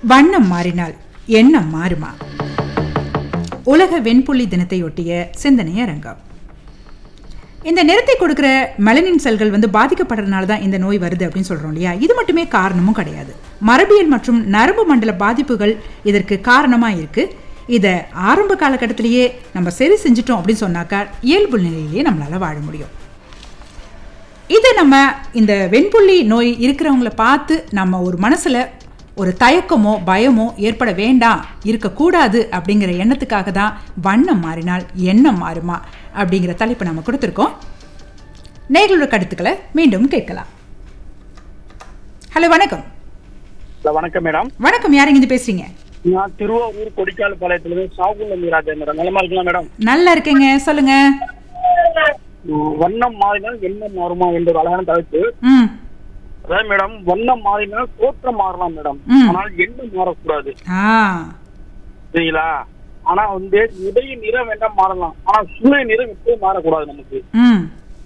வண்ணம் மாறினால் எண்ணம் மாறுமா உலக வெண்புள்ளி தினத்தையொட்டிய சிந்தனை அரங்கம் இந்த நிறத்தை கொடுக்குற மெலனின் செல்கள் வந்து பாதிக்கப்படுறதுனால தான் இந்த நோய் வருது அப்படின்னு சொல்றோம் இல்லையா இது மட்டுமே காரணமும் கிடையாது மரபியல் மற்றும் நரம்பு மண்டல பாதிப்புகள் இதற்கு காரணமா இருக்கு இதை ஆரம்ப காலகட்டத்திலேயே நம்ம சரி செஞ்சிட்டோம் அப்படின்னு சொன்னாக்கா இயல்பு நிலையிலேயே நம்மளால வாழ முடியும் இது நம்ம இந்த வெண்புள்ளி நோய் இருக்கிறவங்கள பார்த்து நம்ம ஒரு மனசுல ஒரு தயக்கமோ பயமோ ஏற்பட வேண்டாம் இருக்கக்கூடாது அப்படிங்கிற எண்ணத்துக்காக தான் வண்ணம் மாறினால் எண்ணம் மாறுமா அப்படிங்கிற தலைப்பை நம்ம கொடுத்துருக்கோம் நேர்களோட கருத்துக்களை மீண்டும் கேட்கலாம் ஹலோ வணக்கம் ஹலோ வணக்கம் மேடம் வணக்கம் யார் இருந்து பேசுறீங்க நான் திருவாரூர் கொடிக்கால் பாளையத்துல சாகுல மீராஜா மேடம் நலமா இருக்கலாம் மேடம் நல்லா இருக்கேங்க சொல்லுங்க உம், வண்ணம் மாறினால் எண்ணம் மாறுமா என்ற ஒரு அழகான தலைப்பு ம் அதாவது மேடம் வண்ணம் மாறினால் தோற்றம் மாறலாம் மேடம் ம். ஆனால் எண்ணம் மாறக்கூடாது ஆ சரிங்களா ஆனா வந்து உடைய நிறம் வேண்டாம் மாறலாம் ஆனா சூரிய நிறம் எப்பவும் மாறக்கூடாது நமக்கு ம்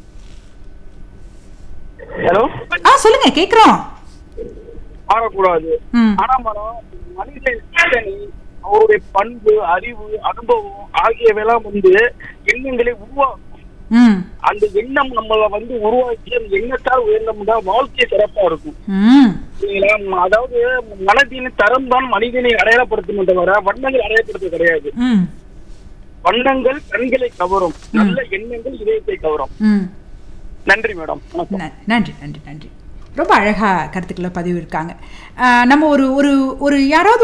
ஹலோ ஆ சொல்லுங்க கேட்குறோம் மாறக்கூடாது ம் ஆனா மேடம் மனித சிந்தனை அவருடைய பண்பு அறிவு அனுபவம் ஆகியவையெல்லாம் வந்து எண்ணங்களை உருவாக்கும் ம் அந்த எண்ணம் நம்மள வந்து உருவாக்கி அந்த எண்ணத்தால் உயர்ந்தோம்னா வாழ்க்கை சிறப்பா இருக்கும் ம் சரிங்களா? அதாவது மனதின் தரம் தான் மனிதனை அடையாளப்படுத்தும் தவிர வண்ணங்கள் அடையாளப்படுத்த கிடையாது ம் வண்ணங்கள் கண்களை கவரும் நல்ல எண்ணங்கள் இதயத்தை கவரும் ம் நன்றி மேடம் வணக்கம் ந- நன்றி நன்றி நன்றி ரொம்ப அழகா கருத்துக்களை பதிவு இருக்காங்க ஆஹ் நம்ம ஒரு ஒரு ஒரு யாராவது